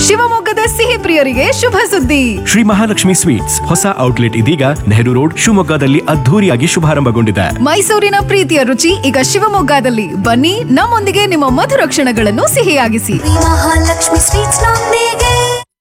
ಶಿವಮೊಗ್ಗದ ಸಿಹಿ ಪ್ರಿಯರಿಗೆ ಶುಭ ಸುದ್ದಿ ಶ್ರೀ ಮಹಾಲಕ್ಷ್ಮಿ ಸ್ವೀಟ್ಸ್ ಹೊಸ ಔಟ್ಲೆಟ್ ಇದೀಗ ನೆಹರು ರೋಡ್ ಶಿವಮೊಗ್ಗದಲ್ಲಿ ಅದ್ಧೂರಿಯಾಗಿ ಶುಭಾರಂಭಗೊಂಡಿದೆ ಮೈಸೂರಿನ ಪ್ರೀತಿಯ ರುಚಿ ಈಗ ಶಿವಮೊಗ್ಗದಲ್ಲಿ ಬನ್ನಿ ನಮ್ಮೊಂದಿಗೆ ನಿಮ್ಮ ಮಧುರ ಕ್ಷಣಗಳನ್ನು ಸಿಹಿಯಾಗಿಸಿ ಮಹಾಲಕ್ಷ್ಮಿ ಸ್ವೀಟ್ಸ್ ನೊಂದಿಗೆ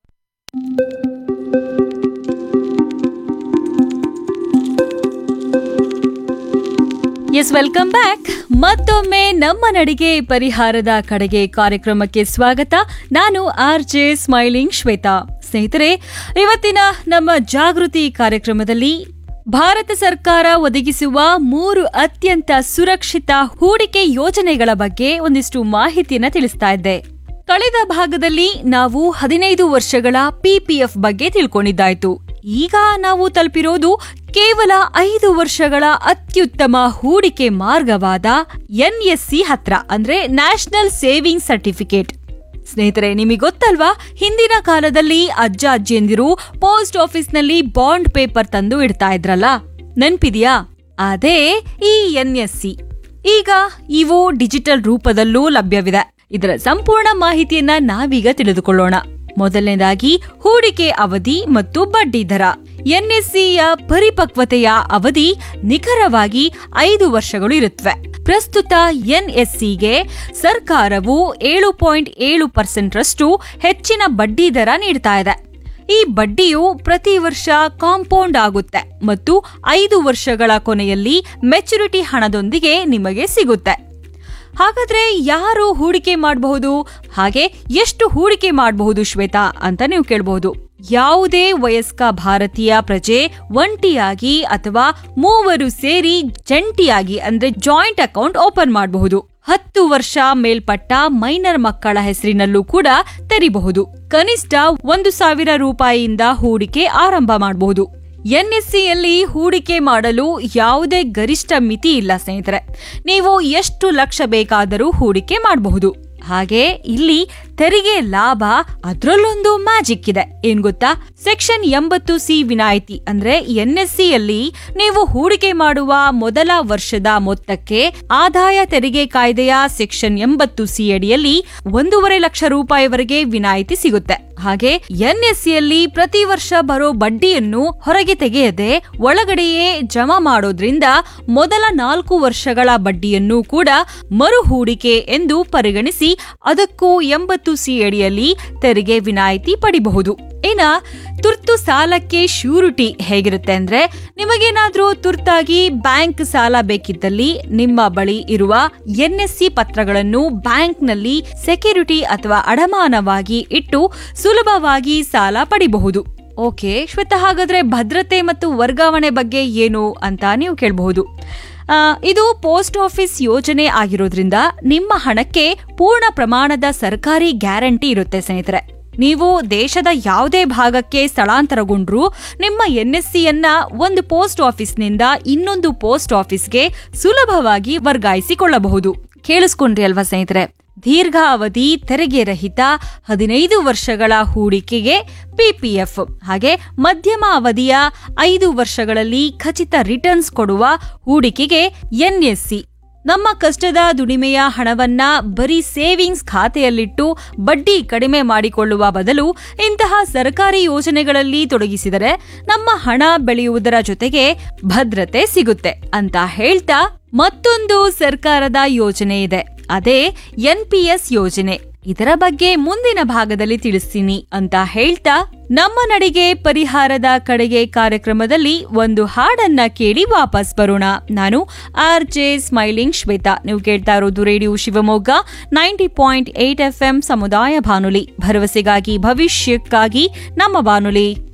ಎಸ್ ವೆಲ್ಕಮ್ ಬ್ಯಾಕ್ ಮತ್ತೊಮ್ಮೆ ನಮ್ಮ ನಡಿಗೆ ಪರಿಹಾರದ ಕಡೆಗೆ ಕಾರ್ಯಕ್ರಮಕ್ಕೆ ಸ್ವಾಗತ ನಾನು ಆರ್ ಜೆ ಸ್ಮೈಲಿಂಗ್ ಶ್ವೇತಾ ಸ್ನೇಹಿತರೆ ಇವತ್ತಿನ ನಮ್ಮ ಜಾಗೃತಿ ಕಾರ್ಯಕ್ರಮದಲ್ಲಿ ಭಾರತ ಸರ್ಕಾರ ಒದಗಿಸುವ ಮೂರು ಅತ್ಯಂತ ಸುರಕ್ಷಿತ ಹೂಡಿಕೆ ಯೋಜನೆಗಳ ಬಗ್ಗೆ ಒಂದಿಷ್ಟು ಮಾಹಿತಿಯನ್ನ ತಿಳಿಸ್ತಾ ಇದ್ದೆ ಕಳೆದ ಭಾಗದಲ್ಲಿ ನಾವು ಹದಿನೈದು ವರ್ಷಗಳ ಪಿಪಿಎಫ್ ಬಗ್ಗೆ ತಿಳ್ಕೊಂಡಿದ್ದಾಯ್ತು ಈಗ ನಾವು ತಲುಪಿರೋದು ಕೇವಲ ಐದು ವರ್ಷಗಳ ಅತ್ಯುತ್ತಮ ಹೂಡಿಕೆ ಮಾರ್ಗವಾದ ಎನ್ಎಸ್ಸಿ ಹತ್ರ ಅಂದ್ರೆ ನ್ಯಾಷನಲ್ ಸೇವಿಂಗ್ ಸರ್ಟಿಫಿಕೇಟ್ ಸ್ನೇಹಿತರೆ ನಿಮಗೆ ಗೊತ್ತಲ್ವಾ ಹಿಂದಿನ ಕಾಲದಲ್ಲಿ ಅಜ್ಜ ಅಜ್ಜಿಯಂದಿರು ಪೋಸ್ಟ್ ಆಫೀಸ್ನಲ್ಲಿ ಬಾಂಡ್ ಪೇಪರ್ ತಂದು ಇಡ್ತಾ ಇದ್ರಲ್ಲ ನೆನ್ಪಿದ್ಯಾ ಅದೇ ಈ ಎನ್ಎಸ್ಸಿ ಈಗ ಇವು ಡಿಜಿಟಲ್ ರೂಪದಲ್ಲೂ ಲಭ್ಯವಿದೆ ಇದರ ಸಂಪೂರ್ಣ ಮಾಹಿತಿಯನ್ನ ನಾವೀಗ ತಿಳಿದುಕೊಳ್ಳೋಣ ಮೊದಲನೇದಾಗಿ ಹೂಡಿಕೆ ಅವಧಿ ಮತ್ತು ಬಡ್ಡಿ ದರ ಎನ್ಎಸ್ಸಿಯ ಪರಿಪಕ್ವತೆಯ ಅವಧಿ ನಿಖರವಾಗಿ ಐದು ವರ್ಷಗಳು ಇರುತ್ತವೆ ಪ್ರಸ್ತುತ ಎನ್ಎಸ್ಸಿಗೆ ಸರ್ಕಾರವು ಏಳು ಪಾಯಿಂಟ್ ಏಳು ಪರ್ಸೆಂಟ್ರಷ್ಟು ಹೆಚ್ಚಿನ ಬಡ್ಡಿ ದರ ನೀಡ್ತಾ ಇದೆ ಈ ಬಡ್ಡಿಯು ಪ್ರತಿ ವರ್ಷ ಕಾಂಪೌಂಡ್ ಆಗುತ್ತೆ ಮತ್ತು ಐದು ವರ್ಷಗಳ ಕೊನೆಯಲ್ಲಿ ಮೆಚುರಿಟಿ ಹಣದೊಂದಿಗೆ ನಿಮಗೆ ಸಿಗುತ್ತೆ ಹಾಗಾದ್ರೆ ಯಾರು ಹೂಡಿಕೆ ಮಾಡಬಹುದು ಹಾಗೆ ಎಷ್ಟು ಹೂಡಿಕೆ ಮಾಡಬಹುದು ಶ್ವೇತಾ ಅಂತ ನೀವು ಕೇಳಬಹುದು ಯಾವುದೇ ವಯಸ್ಕ ಭಾರತೀಯ ಪ್ರಜೆ ಒಂಟಿಯಾಗಿ ಅಥವಾ ಮೂವರು ಸೇರಿ ಜಂಟಿಯಾಗಿ ಅಂದ್ರೆ ಜಾಯಿಂಟ್ ಅಕೌಂಟ್ ಓಪನ್ ಮಾಡಬಹುದು ಹತ್ತು ವರ್ಷ ಮೇಲ್ಪಟ್ಟ ಮೈನರ್ ಮಕ್ಕಳ ಹೆಸರಿನಲ್ಲೂ ಕೂಡ ತೆರಿಬಹುದು ಕನಿಷ್ಠ ಒಂದು ಸಾವಿರ ರೂಪಾಯಿಯಿಂದ ಹೂಡಿಕೆ ಆರಂಭ ಮಾಡಬಹುದು ಎನ್ಎಸ್ಸಿಯಲ್ಲಿ ಹೂಡಿಕೆ ಮಾಡಲು ಯಾವುದೇ ಗರಿಷ್ಠ ಮಿತಿ ಇಲ್ಲ ಸ್ನೇಹಿತರೆ ನೀವು ಎಷ್ಟು ಲಕ್ಷ ಬೇಕಾದರೂ ಹೂಡಿಕೆ ಮಾಡಬಹುದು ಹಾಗೆ ಇಲ್ಲಿ ತೆರಿಗೆ ಲಾಭ ಅದ್ರಲ್ಲೊಂದು ಮ್ಯಾಜಿಕ್ ಇದೆ ಏನ್ ಗೊತ್ತಾ ಸೆಕ್ಷನ್ ಎಂಬತ್ತು ಸಿ ವಿನಾಯಿತಿ ಅಂದ್ರೆ ಎನ್ಎಸ್ಸಿಯಲ್ಲಿ ನೀವು ಹೂಡಿಕೆ ಮಾಡುವ ಮೊದಲ ವರ್ಷದ ಮೊತ್ತಕ್ಕೆ ಆದಾಯ ತೆರಿಗೆ ಕಾಯ್ದೆಯ ಸೆಕ್ಷನ್ ಎಂಬತ್ತು ಸಿ ಅಡಿಯಲ್ಲಿ ಒಂದೂವರೆ ಲಕ್ಷ ರೂಪಾಯಿವರೆಗೆ ವಿನಾಯಿತಿ ಸಿಗುತ್ತೆ ಹಾಗೆ ಎನ್ಎಸ್ಸಿಯಲ್ಲಿ ಪ್ರತಿ ವರ್ಷ ಬರೋ ಬಡ್ಡಿಯನ್ನು ಹೊರಗೆ ತೆಗೆಯದೆ ಒಳಗಡೆಯೇ ಜಮಾ ಮಾಡೋದ್ರಿಂದ ಮೊದಲ ನಾಲ್ಕು ವರ್ಷಗಳ ಬಡ್ಡಿಯನ್ನು ಕೂಡ ಮರು ಹೂಡಿಕೆ ಎಂದು ಪರಿಗಣಿಸಿ ಅದಕ್ಕೂ ಎಂಬತ್ತು ಸಿ ಅಡಿಯಲ್ಲಿ ತೆರಿಗೆ ವಿನಾಯಿತಿ ಪಡಿಬಹುದು ಇನ್ನ ತುರ್ತು ಸಾಲಕ್ಕೆ ಶ್ಯೂರಿಟಿ ಹೇಗಿರುತ್ತೆ ಅಂದ್ರೆ ನಿಮಗೇನಾದ್ರೂ ತುರ್ತಾಗಿ ಬ್ಯಾಂಕ್ ಸಾಲ ಬೇಕಿದ್ದಲ್ಲಿ ನಿಮ್ಮ ಬಳಿ ಇರುವ ಎನ್ಎಸ್ಸಿ ಪತ್ರಗಳನ್ನು ಬ್ಯಾಂಕ್ನಲ್ಲಿ ಸೆಕ್ಯೂರಿಟಿ ಅಥವಾ ಅಡಮಾನವಾಗಿ ಇಟ್ಟು ಸುಲಭವಾಗಿ ಸಾಲ ಪಡಿಬಹುದು ಓಕೆ ಶ್ವೇತಾ ಹಾಗಾದ್ರೆ ಭದ್ರತೆ ಮತ್ತು ವರ್ಗಾವಣೆ ಬಗ್ಗೆ ಏನು ಅಂತ ನೀವು ಕೇಳಬಹುದು ಆ, ಇದು ಪೋಸ್ಟ್ ಆಫೀಸ್ ಯೋಜನೆ ಆಗಿರೋದ್ರಿಂದ ನಿಮ್ಮ ಹಣಕ್ಕೆ ಪೂರ್ಣ ಪ್ರಮಾಣದ ಸರ್ಕಾರಿ ಗ್ಯಾರಂಟಿ ಇರುತ್ತೆ ಸ್ನೇಹಿತರೆ ನೀವು ದೇಶದ ಯಾವುದೇ ಭಾಗಕ್ಕೆ ಸ್ಥಳಾಂತರಗೊಂಡ್ರೂ ನಿಮ್ಮ ಎನ್ಎಸ್ಸಿಯನ್ನ ಒಂದು ಪೋಸ್ಟ್ ಆಫೀಸ್ನಿಂದ ಇನ್ನೊಂದು ಪೋಸ್ಟ್ ಆಫೀಸ್ಗೆ ಸುಲಭವಾಗಿ ವರ್ಗಾಯಿಸಿಕೊಳ್ಳಬಹುದು ಕೇಳಿಸ್ಕೊಂಡ್ರಿ ಅಲ್ವಾ ಸ್ನೇಹಿತರೆ ದೀರ್ಘಾವಧಿ ತೆರಿಗೆ ರಹಿತ ಹದಿನೈದು ವರ್ಷಗಳ ಹೂಡಿಕೆಗೆ ಪಿಪಿಎಫ್ ಹಾಗೆ ಮಧ್ಯಮ ಅವಧಿಯ ಐದು ವರ್ಷಗಳಲ್ಲಿ ಖಚಿತ ರಿಟರ್ನ್ಸ್ ಕೊಡುವ ಹೂಡಿಕೆಗೆ ಎನ್ಎಸ್ಸಿ ನಮ್ಮ ಕಷ್ಟದ ದುಡಿಮೆಯ ಹಣವನ್ನ ಬರೀ ಸೇವಿಂಗ್ಸ್ ಖಾತೆಯಲ್ಲಿಟ್ಟು ಬಡ್ಡಿ ಕಡಿಮೆ ಮಾಡಿಕೊಳ್ಳುವ ಬದಲು ಇಂತಹ ಸರ್ಕಾರಿ ಯೋಜನೆಗಳಲ್ಲಿ ತೊಡಗಿಸಿದರೆ ನಮ್ಮ ಹಣ ಬೆಳೆಯುವುದರ ಜೊತೆಗೆ ಭದ್ರತೆ ಸಿಗುತ್ತೆ ಅಂತ ಹೇಳ್ತಾ ಮತ್ತೊಂದು ಸರ್ಕಾರದ ಯೋಜನೆ ಇದೆ ಅದೇ ಎನ್ಪಿಎಸ್ ಯೋಜನೆ ಇದರ ಬಗ್ಗೆ ಮುಂದಿನ ಭಾಗದಲ್ಲಿ ತಿಳಿಸ್ತೀನಿ ಅಂತ ಹೇಳ್ತಾ ನಮ್ಮ ನಡಿಗೆ ಪರಿಹಾರದ ಕಡೆಗೆ ಕಾರ್ಯಕ್ರಮದಲ್ಲಿ ಒಂದು ಹಾಡನ್ನ ಕೇಳಿ ವಾಪಸ್ ಬರೋಣ ನಾನು ಆರ್ ಜೆ ಸ್ಮೈಲಿಂಗ್ ಶ್ವೇತಾ ನೀವು ಕೇಳ್ತಾ ಇರೋದು radio Shivamogga ninety point eight F M ಸಮುದಾಯ ಬಾನುಲಿ ಭರವಸೆಗಾಗಿ ಭವಿಷ್ಯಕ್ಕಾಗಿ ನಮ್ಮ ಬಾನುಲಿ